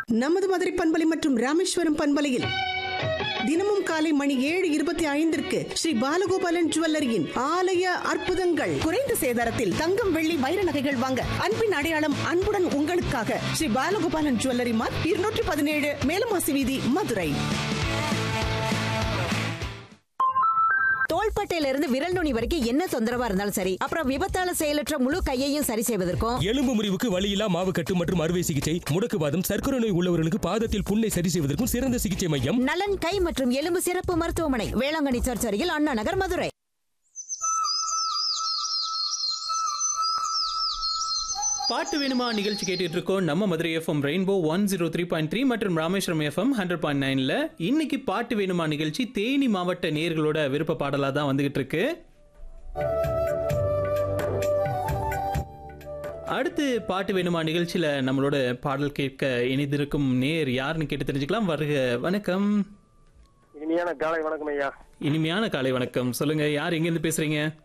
நமது மதுரை பண்பலை மற்றும் ராமேஸ்வரம் பண்பலையில் தினமும் காலை மணி ஏழு இருபத்தி ஐந்திற்கு ஸ்ரீ பாலகோபாலன் ஜுவல்லரியின் ஆலய அற்புதங்கள் குறைந்த சேதாரத்தில் தங்கம் வெள்ளி வைர நகைகள் வாங்க அன்பின் அடையாளம் அன்புடன் உங்களுக்காக ஸ்ரீ பாலகோபாலன் ஜுவல்லரி மார்க் இருநூற்றி பதினேழு மேலமாசி வீதி மதுரை தோள்பட்டையில இருந்து விரல் நுனி வரைக்கும் என்ன தொந்தரவா இருந்தாலும் சரி அப்புறம் விபத்தால செயலற்ற முழு கையையும் சரி செய்வதற்கும் எலும்பு முறிவுக்கு வலியில்லா மாவுக்கட்டு மற்றும் அறுவை சிகிச்சை முடக்குவாதம் சர்க்கரை நோய் உள்ளவர்களுக்கு பாதத்தில் புண்ணை சரி செய்வதற்கும் சிறந்த சிகிச்சை மையம் நலன் கை மற்றும் எலும்பு சிறப்பு மருத்துவமனை வேளாங்கண்ணி சர்ச் அருகில் அண்ணா நகர் மதுரை பாட்டு வேணுமா நிகழ்ச்சி கேட்டுட்டு இருக்கோம் நம்ம Madurai FM rainbow one zero three point three மற்றும் ராமேஸ்வரம் எஃப்எம் ஹண்ட்ரட் பாயிண்ட் நைன்ல இன்னைக்கு பாட்டு வேணுமா நிகழ்ச்சி தேனி மாவட்ட நேர்களோட விருப்ப பாடலா தான் வந்துகிட்டு இருக்கு அடுத்து பாட்டு வேணுமா நிகழ்ச்சியில நம்மளோட பாடல் கேட்க இணைந்திருக்கும் நேர் யாருன்னு கேட்டு தெரிஞ்சுக்கலாம் வருக வணக்கம் இனிமையான காலை வணக்கம் ஐயா இனிமையான காலை வணக்கம் சொல்லுங்க யார் எங்கேருந்து பேசுறீங்க